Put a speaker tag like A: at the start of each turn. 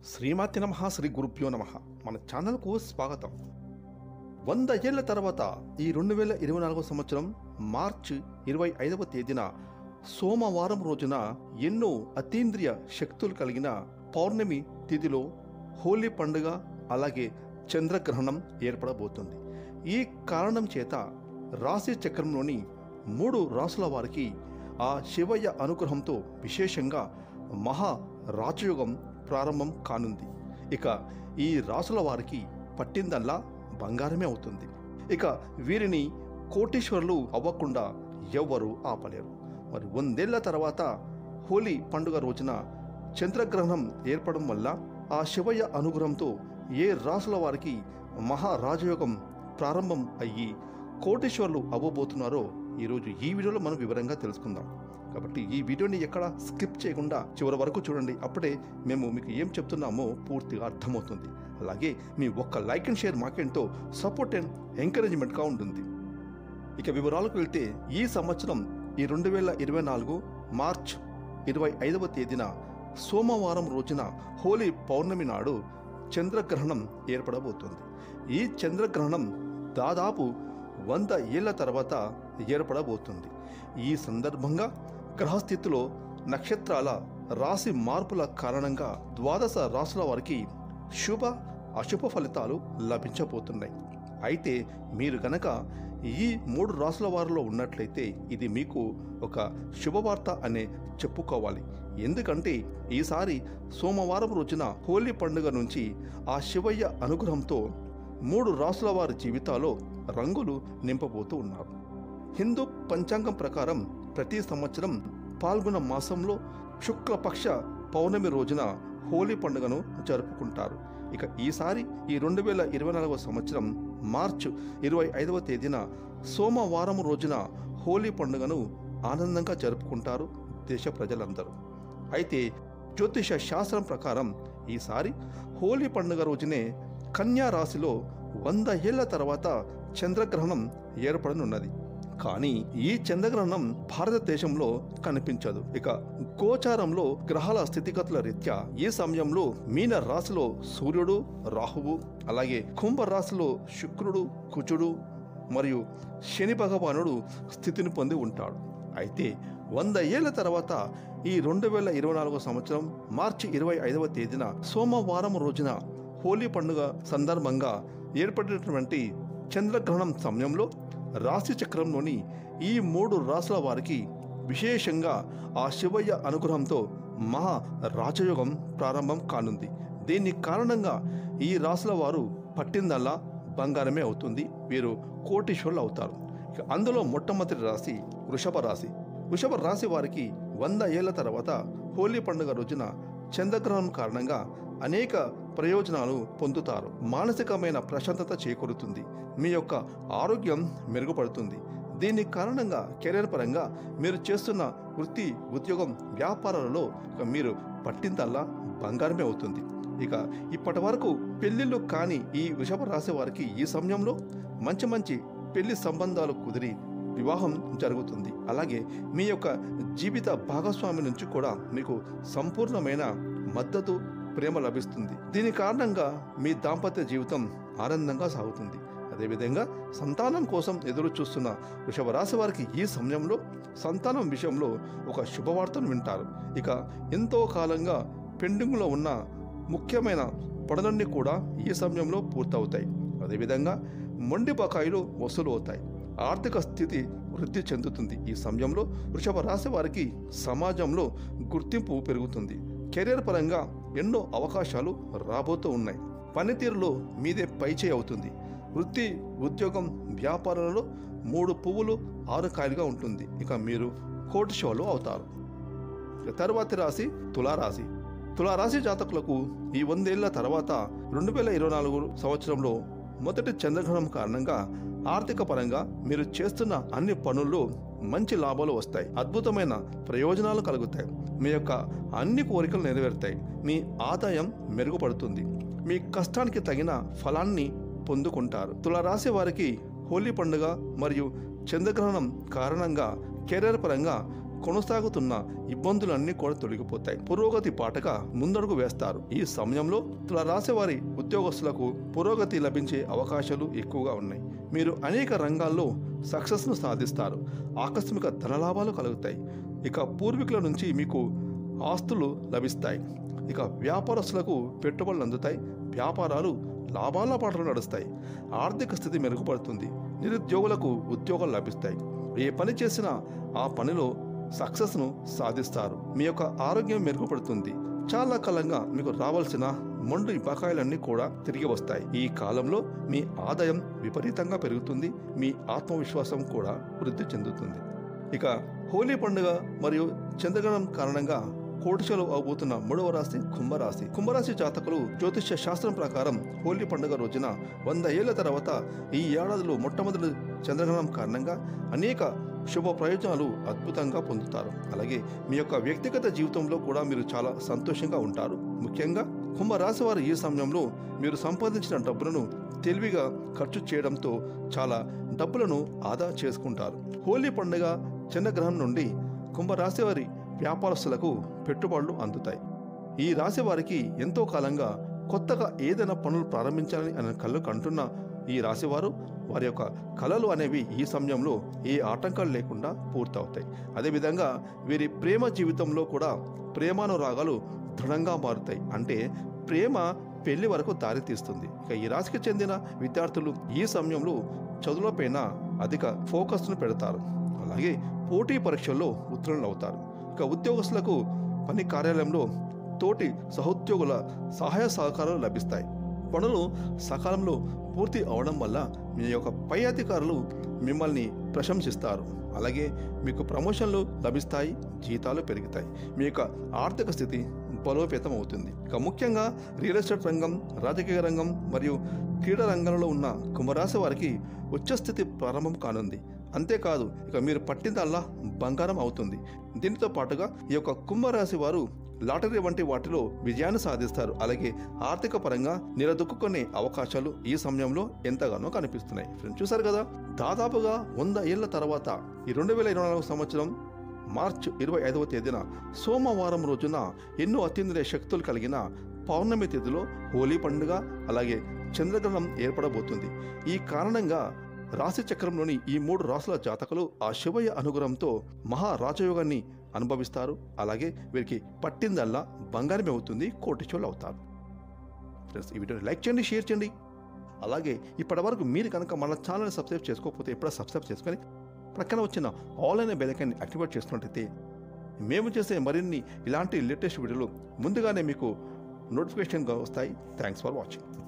A: శ్రీమాతి నమ శ్రీ గురుభ్యో నమ మన ఛానల్కు స్వాగతం వంద ఏళ్ల తర్వాత ఈ రెండు వేల ఇరవై నాలుగవ సంవత్సరం మార్చి ఇరవై ఐదవ తేదీన సోమవారం రోజున ఎన్నో అతీంద్రియ శక్తులు కలిగిన పౌర్ణమి తిథిలో హోలీ పండుగ అలాగే చంద్రగ్రహణం ఏర్పడబోతుంది ఈ కారణం చేత రాశి చక్రంలోని మూడు రాసుల వారికి ఆ శివయ్య అనుగ్రహంతో విశేషంగా మహా రాజయోగం ప్రారంభం కానుంది ఇక ఈ రాసుల వారికి పట్టిందల్లా బంగారమే అవుతుంది ఇక వీరిని కోటీశ్వరులు అవ్వకుండా ఎవ్వరూ ఆపలేరు మరి వందేళ్ల తర్వాత హోలీ పండుగ రోజున చంద్రగ్రహణం ఏర్పడడం వల్ల ఆ శివయ్య అనుగ్రహంతో ఏ రాసుల వారికి మహారాజయోగం ప్రారంభం అయ్యి కోటీశ్వర్లు అవ్వబోతున్నారో ఈరోజు ఈ వీడియోలో మనం వివరంగా తెలుసుకుందాం కాబట్టి ఈ వీడియోని ఎక్కడ స్కిప్ చేయకుండా చివరి వరకు చూడండి అప్పుడే మేము మీకు ఏం చెప్తున్నామో పూర్తిగా అర్థమవుతుంది అలాగే మీ ఒక్క లైక్ అండ్ షేర్ మాకెంతో సపోర్ట్ అండ్ ఎంకరేజ్మెంట్గా ఉంటుంది ఇక వివరాలకు వెళ్తే ఈ సంవత్సరం ఈ రెండు వేల ఇరవై నాలుగు మార్చ్ ఇరవై ఐదవ తేదీన సోమవారం రోజున హోలీ పౌర్ణమి నాడు చంద్రగ్రహణం ఏర్పడబోతుంది ఈ చంద్రగ్రహణం దాదాపు వంద ఏళ్ల తర్వాత ఏర్పడబోతుంది ఈ సందర్భంగా గ్రహస్థితిలో నక్షత్రాల రాశి మార్పుల కారణంగా ద్వాదశ రాశుల వారికి శుభ అశుభ ఫలితాలు లభించబోతున్నాయి అయితే మీరు గనక ఈ మూడు రాసుల వారిలో ఉన్నట్లయితే ఇది మీకు ఒక శుభవార్త అనే చెప్పుకోవాలి ఎందుకంటే ఈసారి సోమవారం రోజున హోలీ పండుగ నుంచి ఆ శివయ్య అనుగ్రహంతో మూడు రాసుల వారి జీవితాల్లో రంగులు నింపబోతూ ఉన్నారు హిందూ పంచాంగం ప్రకారం ప్రతి సంవత్సరం పాల్గొన మాసంలో శుక్లపక్ష పౌర్ణమి రోజున హోలీ పండుగను జరుపుకుంటారు ఇక ఈసారి ఈ రెండు వేల ఇరవై నాలుగవ సంవత్సరం మార్చ్ ఇరవై ఐదవ తేదీన సోమవారం రోజున హోలీ పండుగను ఆనందంగా జరుపుకుంటారు దేశ ప్రజలందరూ అయితే జ్యోతిష శాస్త్రం ప్రకారం ఈసారి హోలీ పండుగ రోజునే కన్యా రాశిలో వంద ఏళ్ల తర్వాత చంద్రగ్రహణం ఏర్పడనున్నది కానీ ఈ చంద్రగ్రహణం భారతదేశంలో కనిపించదు ఇక గోచారంలో గ్రహాల స్థితిగతుల రీత్యా ఈ సమయంలో మీన రాశిలో సూర్యుడు రాహువు అలాగే కుంభ రాశిలో శుక్రుడు కుజుడు మరియు శని భగవానుడు స్థితిని పొంది ఉంటాడు అయితే వంద ఏళ్ల తర్వాత ఈ రెండు వేల ఇరవై నాలుగో సంవత్సరం మార్చి ఇరవై ఐదవ తేదీన సోమవారం రోజున హోలీ పండుగ సందర్భంగా ఏర్పడినటువంటి చంద్రగ్రహణం సమయంలో రాశి చక్రంలోని ఈ మూడు రాసుల వారికి విశేషంగా ఆ శివయ్య అనుగ్రహంతో మహా రాజయోగం ప్రారంభం కానుంది దీని కారణంగా ఈ రాసుల వారు పట్టిందల్లా బంగారమే అవుతుంది వీరు కోటీశ్వరులు అవుతారు ఇక అందులో మొట్టమొదటి రాశి వృషభ రాశి వృషభ రాశి వారికి వంద ఏళ్ల తర్వాత హోలీ పండుగ రోజున చంద్రగ్రహణం కారణంగా అనేక ప్రయోజనాలు పొందుతారు మానసికమైన ప్రశాంతత చేకూరుతుంది మీ యొక్క ఆరోగ్యం మెరుగుపడుతుంది దీని కారణంగా కెరీర్ పరంగా మీరు చేస్తున్న వృత్తి ఉద్యోగం వ్యాపారాలలో ఇక మీరు పట్టిందల్లా బంగారమే అవుతుంది ఇక ఇప్పటి వరకు పెళ్లిళ్ళు కాని ఈ వృషభ రాశి వారికి ఈ సమయంలో మంచి మంచి పెళ్లి సంబంధాలు కుదిరి వివాహం జరుగుతుంది అలాగే మీ యొక్క జీవిత భాగస్వామి నుంచి కూడా మీకు సంపూర్ణమైన మద్దతు ప్రేమ లభిస్తుంది దీని కారణంగా మీ దాంపత్య జీవితం ఆనందంగా సాగుతుంది అదేవిధంగా సంతానం కోసం ఎదురు చూస్తున్న వృషభ రాశి వారికి ఈ సమయంలో సంతానం విషయంలో ఒక శుభవార్తను వింటారు ఇక ఎంతో కాలంగా పెండింగ్లో ఉన్న ముఖ్యమైన పనులన్నీ కూడా ఈ సమయంలో పూర్తవుతాయి అదేవిధంగా మొండి బకాయిలు వసూలు అవుతాయి ఆర్థిక స్థితి వృద్ధి చెందుతుంది ఈ సమయంలో వృషభ రాశి వారికి సమాజంలో గుర్తింపు పెరుగుతుంది కెరీర్ పరంగా ఎన్నో అవకాశాలు రాబోతూ ఉన్నాయి పనితీరులో మీదే పైచే అవుతుంది వృత్తి ఉద్యోగం వ్యాపారాలలో మూడు పువ్వులు ఆరు కాయలుగా ఉంటుంది ఇక మీరు కోటి షోలు అవుతారు ఇక తర్వాతి రాశి తులారాశి తులారాశి జాతకులకు ఈ వందేళ్ల తర్వాత రెండు వేల ఇరవై నాలుగు సంవత్సరంలో మొదటి చంద్రగ్రహణం కారణంగా ఆర్థిక పరంగా మీరు చేస్తున్న అన్ని పనుల్లో మంచి లాభాలు వస్తాయి అద్భుతమైన ప్రయోజనాలు కలుగుతాయి మీ యొక్క అన్ని కోరికలు నెరవేరుతాయి మీ ఆదాయం మెరుగుపడుతుంది మీ కష్టానికి తగిన ఫలాన్ని పొందుకుంటారు తులారాశి వారికి హోలీ పండుగ మరియు చంద్రగ్రహణం కారణంగా కెరీర్ పరంగా కొనసాగుతున్న ఇబ్బందులన్నీ కూడా తొలగిపోతాయి పురోగతి పాటగా ముందడుగు వేస్తారు ఈ సమయంలో తుల రాశి వారి ఉద్యోగస్తులకు పురోగతి లభించే అవకాశాలు ఎక్కువగా ఉన్నాయి మీరు అనేక రంగాల్లో సక్సెస్ను సాధిస్తారు ఆకస్మిక ధనలాభాలు కలుగుతాయి ఇక పూర్వీకుల నుంచి మీకు ఆస్తులు లభిస్తాయి ఇక వ్యాపారస్తులకు పెట్టుబడులు అందుతాయి వ్యాపారాలు లాభాల పాటలు నడుస్తాయి ఆర్థిక స్థితి మెరుగుపడుతుంది నిరుద్యోగులకు ఉద్యోగాలు లభిస్తాయి ఏ పని చేసినా ఆ పనిలో సక్సెస్ను సాధిస్తారు మీ యొక్క ఆరోగ్యం మెరుగుపడుతుంది చాలా కాలంగా మీకు రావాల్సిన మొండు బకాయిలన్నీ కూడా తిరిగి వస్తాయి ఈ కాలంలో మీ ఆదాయం విపరీతంగా పెరుగుతుంది మీ ఆత్మవిశ్వాసం కూడా వృద్ధి చెందుతుంది ఇక హోలీ పండుగ మరియు చంద్రగ్రహణం కారణంగా కోటిశలు అవబోతున్న మూడవ రాశి కుంభరాశి కుంభరాశి జాతకులు జ్యోతిష్య శాస్త్రం ప్రకారం హోలీ పండుగ రోజున వంద ఏళ్ల తర్వాత ఈ ఏడాదిలో మొట్టమొదటి చంద్రగ్రహణం కారణంగా అనేక శుభ ప్రయోజనాలు అద్భుతంగా పొందుతారు అలాగే మీ యొక్క వ్యక్తిగత జీవితంలో కూడా మీరు చాలా సంతోషంగా ఉంటారు ముఖ్యంగా కుంభరాశి వారు ఈ సమయంలో మీరు సంపాదించిన డబ్బులను తెలివిగా ఖర్చు చేయడంతో చాలా డబ్బులను ఆదా చేసుకుంటారు హోలీ పండుగ చంద్రగ్రహణం నుండి కుంభరాశి వారి వ్యాపారస్తులకు పెట్టుబడులు అందుతాయి ఈ రాశి వారికి ఎంతో కాలంగా కొత్తగా ఏదైనా పనులు ప్రారంభించాలని అనే కళ్ళు కంటున్న ఈ రాశివారు వారి యొక్క కళలు అనేవి ఈ సమయంలో ఏ ఆటంకాలు లేకుండా పూర్తవుతాయి అదేవిధంగా వీరి ప్రేమ జీవితంలో కూడా ప్రేమానురాగాలు దృఢంగా మారుతాయి అంటే ప్రేమ పెళ్లి వరకు దారి తీస్తుంది ఇక ఈ రాశికి చెందిన విద్యార్థులు ఈ సమయంలో చదువులపైన అధిక ఫోకస్ను పెడతారు అలాగే పోటీ పరీక్షల్లో ఉత్తీర్ణులు అవుతారు ఇక ఉద్యోగస్తులకు పని కార్యాలయంలో తోటి సహోద్యోగుల సహాయ సహకారాలు లభిస్తాయి పనులు సకాలంలో పూర్తి అవడం వల్ల మీ యొక్క పై అధికారులు మిమ్మల్ని ప్రశంసిస్తారు అలాగే మీకు ప్రమోషన్లు లభిస్తాయి జీతాలు పెరుగుతాయి మీ యొక్క ఆర్థిక స్థితి బలోపేతం అవుతుంది ఇక ముఖ్యంగా రియల్ ఎస్టేట్ రంగం రాజకీయ రంగం మరియు క్రీడా రంగంలో ఉన్న కుంభరాశి వారికి ఉచ్చస్థితి ప్రారంభం కానుంది అంతేకాదు ఇక మీరు పట్టిందల్లా బంగారం అవుతుంది దీనితో పాటుగా ఈ యొక్క కుంభరాశి వారు లాటరీ వంటి వాటిలో విజయాన్ని సాధిస్తారు అలాగే ఆర్థిక పరంగా నిలదొక్కునే అవకాశాలు ఈ సమయంలో ఎంతగానో కనిపిస్తున్నాయి ఫ్రెండ్స్ చూసారు కదా దాదాపుగా వంద ఏళ్ల తర్వాత ఈ రెండు వేల ఇరవై నాలుగు సంవత్సరం మార్చి ఇరవై ఐదవ తేదీన సోమవారం రోజున ఎన్నో అత్యంత శక్తులు కలిగిన పౌర్ణమి తిథిలో హోలీ పండుగ అలాగే చంద్రగ్రహణం ఏర్పడబోతుంది ఈ కారణంగా రాశి చక్రంలోని ఈ మూడు రాసుల జాతకులు ఆ శివయ్య అనుగ్రహంతో మహా రాజయోగాన్ని అనుభవిస్తారు అలాగే వీరికి పట్టిందల్లా బంగారమే అవుతుంది కోటిచోళ్ళు అవుతారు ఫ్రెండ్స్ ఈ వీడియోని లైక్ చేయండి షేర్ చేయండి అలాగే ఇప్పటి వరకు మీరు కనుక మన ఛానల్ని సబ్స్క్రైబ్ చేసుకోకపోతే ఎప్పుడో సబ్స్క్రైబ్ చేసుకొని ప్రక్కన వచ్చిన ఆన్లైన్ బెలైకాన్ని యాక్టివేట్ చేసుకున్నట్టయితే మేము చేసే మరిన్ని ఇలాంటి లేటెస్ట్ వీడియోలు ముందుగానే మీకు నోటిఫికేషన్గా వస్తాయి థ్యాంక్స్ ఫర్ వాచింగ్